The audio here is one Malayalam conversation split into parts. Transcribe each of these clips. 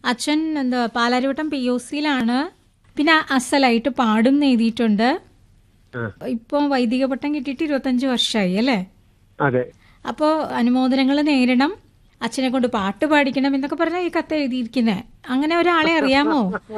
അച്ഛൻ എന്താ പാലാരിവട്ടം പി ഒ സിയിലാണ് പിന്നെ അസലായിട്ട് പാടും എഴുതിയിട്ടുണ്ട് ആ, ഇപ്പോൾ വൈദിക പട്ടം കിട്ടിയിട്ട് ഇരുപത്തഞ്ച് വർഷമായി അല്ലേ അതെ അപ്പോൾ അനുമോദനങ്ങൾ നേരിടണം അച്ഛനെ കൊണ്ട് പാട്ട് പാടിക്കണം എന്നൊക്കെ പറഞ്ഞാൽ ഈ കത്ത് എഴുതിയിരിക്കുന്നത് അങ്ങനെ ഒരാളെ അറിയാമോ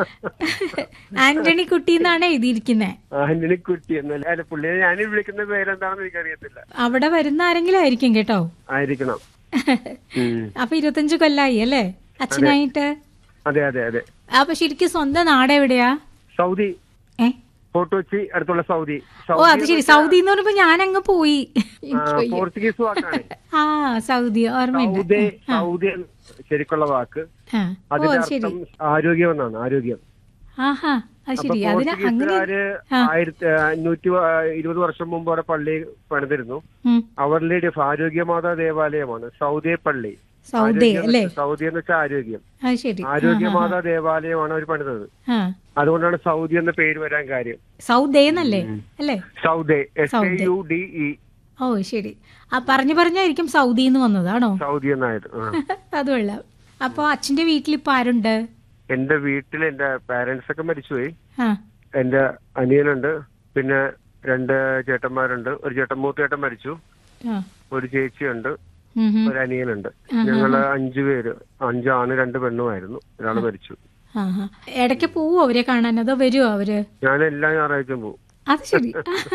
ആന്റണി കുട്ടി എന്നാണ് എഴുതിയിരിക്കുന്നത് ആന്റണി കുട്ടി എന്നല്ല അല്ല പുള്ളിയെ ഞാൻ വിളിക്കുന്ന പേരെന്താണെന്ന് എനിക്കറിയത്തില്ല അവിടെ വരുന്ന ആരെങ്കിലും ആയിരിക്കും കേട്ടോ ആയിരിക്കണം ഉം. അപ്പൊ ഇരുപത്തഞ്ച് കൊല്ലായി അല്ലേ അച്ഛനായിട്ട് അതെ അതെ അതെ അപ്പൊ ശരിക്കും സ്വന്തം നാട് എവിടെയാ സൗദി ഏ ഫോർട്ട് കൊച്ചി അടുത്തുള്ള സൗദി ഓ അത് ശരി സൗദി എന്ന് പറഞ്ഞപ്പോ ഞാൻ അങ്ങ് പോയി ആ, പോർച്ചുഗീസ് വാക്കാണ് ആ സൗദി ഓർമ്മയുണ്ട് സൗദി സൗദി എന്ന് ശരിക്കുള്ള വാക്ക് ആ ഓ അതിന്റെ അത് ശരി അർത്ഥം ആരോഗ്യം എന്നാണ് ആരോഗ്യം ആഹാ അത് അപ്പൊ ശരി അതിന് അങ്ങനെ പോർച്ചുഗീസുകാര് ആയിരത്തി അഞ്ഞൂറ്റി ഇരുപത് വർഷം മുമ്പ് അവിടെ പള്ളി പണിതിരുന്നു ഉം. അവരുടെ ആരോഗ്യമാതാ ദേവാലയമാണ് സൗദി പള്ളി സൗദി ആരോഗ്യം അല്ലേ എന്ന് വെച്ചാ- സൗദി എന്ന് വെച്ചാൽ ആരോഗ്യം അത് ശരി ആരോഗ്യമാതാ ദേവാലയമാണ് അവർ പണിതത് ആ അതുകൊണ്ടാണ് സൗദി എന്ന പേര് വരാൻ കാര്യം സൗദേന്നല്ലേ അല്ലേ Saudi S A U D I ഓ ശരി ആ പറഞ്ഞു പറഞ്ഞായിരിക്കും സൗദി എന്ന് വന്നതാണോ സൗദി എന്നായത് ആ. അത് കൊള്ളാം അപ്പൊ അച്ഛന്റെ വീട്ടിൽ ഇപ്പൊ ആരുണ്ട് എന്റെ വീട്ടിൽ എന്റെ പാരന്റ്സ് ഒക്കെ മരിച്ചുപോയി ആ എന്റെ അനിയനുണ്ട് പിന്നെ രണ്ട് ചേട്ടന്മാരുണ്ട് ഒരു ചേട്ടൻ മൂത്ത ചേട്ടൻ മരിച്ചു ആ ഒരു ചേച്ചിയുണ്ട് ഉം ഉം. ഒരു അനിയനുണ്ട് ഞങ്ങള് അഞ്ചു പേര് അഞ്ചാണ് രണ്ട് പെണ്ണുമായിരുന്നു ഒരാള് മരിച്ചു ആ ആ. ഇടയ്ക്ക് പോവോ അവരെ കാണാൻ അതോ വരുവോ അവര് ഞാൻ എല്ലാ ഞായറാഴ്ചയും പോകും അത് ശരി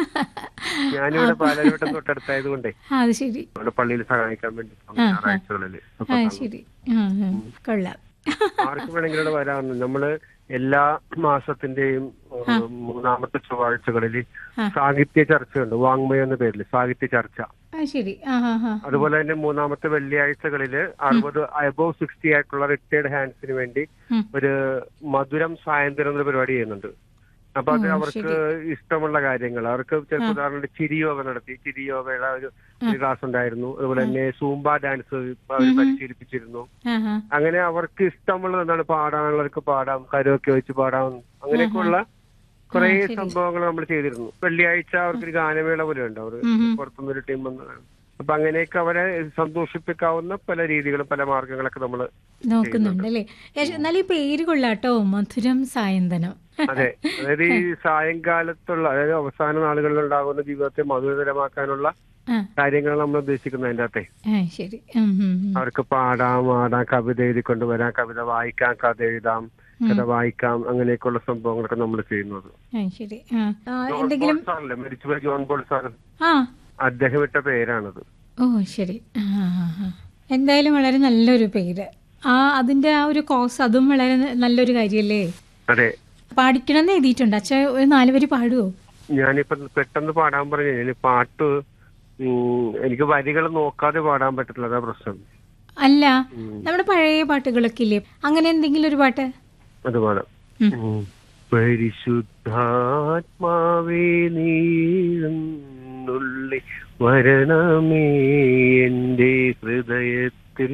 ഞാനിവിടെ പാലാരിവട്ടം തൊട്ടടുത്തായത് കൊണ്ടേ ആ, അത് ശരി അവിടെ പള്ളിയിൽ സഹായിക്കാൻ വേണ്ടി പോകും ഞായറാഴ്ചകളില് അപ്പൊ ആ ശരി ആ ആ. കൊള്ളാം ആർക്ക് വേണമെങ്കിലും ഇവിടെ വരാമെന്ന് നമ്മള് എല്ലാ മാസത്തിന്റെയും ഏഹ്, മൂന്നാമത്തെ ചൊവ്വാഴ്ചകളിൽ സാഹിത്യ ചർച്ചയുണ്ട് വാങ്മയം എന്ന പേരിൽ സാഹിത്യ ചർച്ച ആ ശരി ആ ആ ആ അതുപോലെ തന്നെ മൂന്നാമത്തെ വെള്ളിയാഴ്ചകളില് അറുപത് അബോവ് സിക്സ്റ്റി ആയിട്ടുള്ള റിട്ടയർഡ് ഹാൻഡ്സിന് വേണ്ടി ഉം. ഒരു മധുരം സായന്തരം എന്ന പരിപാടി ചെയ്യുന്നുണ്ട് അപ്പൊ അത് അവർക്ക് ഇഷ്ടമുള്ള കാര്യങ്ങൾ അവർക്ക് ചിലപ്പോൾ ഉദാഹരണം ചിരിയോഗ നടത്തി ചിരിയോഗയുടെ ഒരു ഒരു ക്ലാസ് ഉണ്ടായിരുന്നു അതുപോലെ തന്നെ സൂംബ ഡാൻസ് അവർ പരിശീലിപ്പിച്ചിരുന്നു ആ ആ അങ്ങനെ അവർക്ക് ഇഷ്ടമുള്ളത് എന്താണ് പാടാനുള്ളവർക്ക് പാടാം കരോക്കെ വെച്ച് പാടാം അങ്ങനെയൊക്കെയുള്ള കുറെ സംഭവങ്ങൾ നമ്മൾ ചെയ്തിരുന്നു വെള്ളിയാഴ്ച അവർക്കൊരു ഗാനമേള പോലെ ഉണ്ട് അവർ പുറത്തുനിന്നൊരു ടീം വന്ന് അപ്പൊ അങ്ങനെയൊക്കെ അവരെ സന്തോഷിപ്പിക്കാവുന്ന പല രീതികളും പല മാർഗങ്ങളൊക്കെ നമ്മൾ നോക്കുന്നുണ്ട് അല്ലേ ഏ, എന്നാലും ഈ പേര് കൊള്ളാട്ടോ മധുരം സായന്തനം അതെ അതായത് ഈ സായങ്കാലത്തുള്ള അതായത് അവസാന നാളുകളിൽ ഉണ്ടാകുന്ന ജീവിതത്തെ മധുരതരമാക്കാനുള്ള ആ കാര്യങ്ങൾ നമ്മൾ ഉദ്ദേശിക്കുന്നത് അതിന്റെ അകത്തെ ആ ശരി ഉം, ഉം, ഉം. അവർക്ക് പാടാം ആടാം കവിത എഴുതി കൊണ്ടുവരാം കവിത വായിക്കാം കഥ എഴുതാം കഥ വായിക്കാം അങ്ങനെയൊക്കെയുള്ള സംഭവങ്ങളൊക്കെ നമ്മൾ ചെയ്യുന്നത് ആ ശരി ആ ആ, ജോൺ എന്തെങ്കിലും പോൾ സാറല്ലേ മരിച്ചുപോയ ജോൺ പോൾ സാർ ആ അദ്ദേഹം ഇട്ട പേരാണത് ഓ ശരി ആ ആ, ആ. എന്തായാലും വളരെ നല്ലൊരു പേര് ആ അതിന്റെ ആ ഒരു കോസ് അതും വളരെ ന- നല്ലൊരു കാര്യല്ലേ അതെ പാടിക്കണം എന്ന് എഴുതിയിട്ടുണ്ട് അച്ഛ ഒരു നാല് വരി പാടുവോ ഞാനിപ്പോ പെട്ടെന്ന് പാടാൻ പറഞ്ഞു ഞാൻ പാട്ട് ഉം, എനിക്ക് വരികൾ നോക്കാതെ പാടാൻ പറ്റത്തില്ല അതാ പ്രശ്നം അല്ല നമ്മുടെ പഴയ പാട്ടുകളൊക്കെ ഇല്ലേ അങ്ങനെ എന്തെങ്കിലും ഒരു പാട്ട് അത് പാടാം ഉം. ഉം. പരിശുദ്ധാത്മാവേ നീഴുന്നുള്ളി വരണമേ എന്റെ ഹൃദയത്തിൽ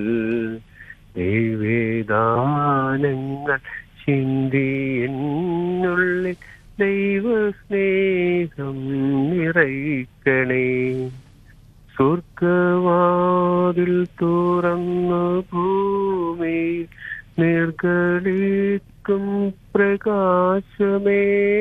ദൈവേദാനങ്ങൾ ചിന്തി എന്നുള്ളിൽ ദൈവസ്നേഹം നിറയ്ക്കണേ സ്വർഗവാതിൽ തുറന്നു ഭൂമിയിൽ നിർഗളിക്കും പ്രകാശമേ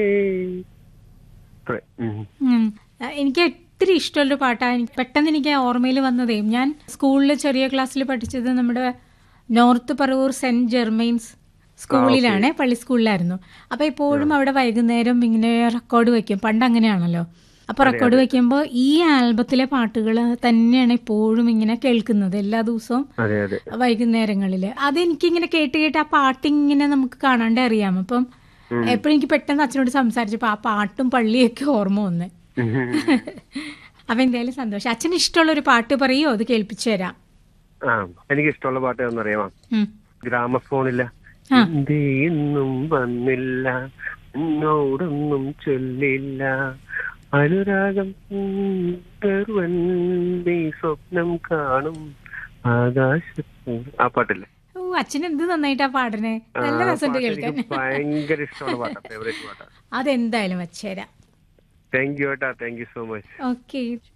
പ്ര- ഉം. ഉം. ആ, എനിക്ക് ഒത്തിരി ഇഷ്ടമുള്ളൊരു പാട്ടാണ് എനിക്ക് പെട്ടെന്ന് എനിക്ക് ഓർമ്മയിൽ വന്നതേ ഞാൻ സ്കൂളിൽ ചെറിയ ക്ലാസ്സിൽ പഠിച്ചത് നമ്മുടെ നോർത്ത് പറവൂർ സെന്റ് ജെർമെയിൻസ് സ്കൂളിലാണ് പള്ളി സ്കൂളിലായിരുന്നു അപ്പൊ എപ്പോഴും അവിടെ വൈകുന്നേരം ഇങ്ങനെ റെക്കോർഡ് വെക്കും പണ്ട് അങ്ങനെയാണല്ലോ അപ്പൊ റെക്കോർഡ് വെക്കുമ്പോൾ ഈ ആൽബത്തിലെ പാട്ടുകൾ തന്നെയാണ് എപ്പോഴും ഇങ്ങനെ കേൾക്കുന്നത് എല്ലാ ദിവസവും അതെ അതെ വൈകുന്നേരങ്ങളിൽ അതെനിക്കിങ്ങനെ കേട്ട് കേട്ട് ആ പാട്ടിങ്ങനെ നമുക്ക് കാണാണ്ട് അറിയാം അപ്പം എപ്പോഴും എനിക്ക് പെട്ടെന്ന് അച്ഛനോട് സംസാരിച്ചപ്പോൾ ആ പാട്ടും പള്ളിയൊക്കെ ഓർമ്മ വന്ന് അപ്പൊ എന്തായാലും സന്തോഷം അച്ഛന് ഇഷ്ടമുള്ള ഒരു പാട്ട് പറയോ അത് കേൾപ്പിച്ചു തരാം ആ എനിക്ക് ഇഷ്ടമുള്ള പാട്ട് എന്നറിയാമോ ഉം. ഗ്രാമഫോണില്ല എന്തേ ഇന്നും വന്നില്ല എന്നോടൊന്നും ചൊല്ലില്ല അനുരാഗം ഗർവൻ നീ സ്വപ്നം കാണും ആകാശത്ത് ആ പാട്ടില്ലേ ഓ അച്ഛൻ എന്ത് നന്നായിട്ടാ പാടണേ ആ, നല്ല ആ രസമുണ്ട് പാട്ട് കേൾക്കാൻ എനിക്ക് ഭയങ്കര ഇഷ്ടമുള്ള പാട്ടാണ് ഫേവറേറ്റ് പാട്ടാണ് അതെന്തായാലും വച്ചുതരാം താങ്ക് യു ഏട്ടാ thank you so much okay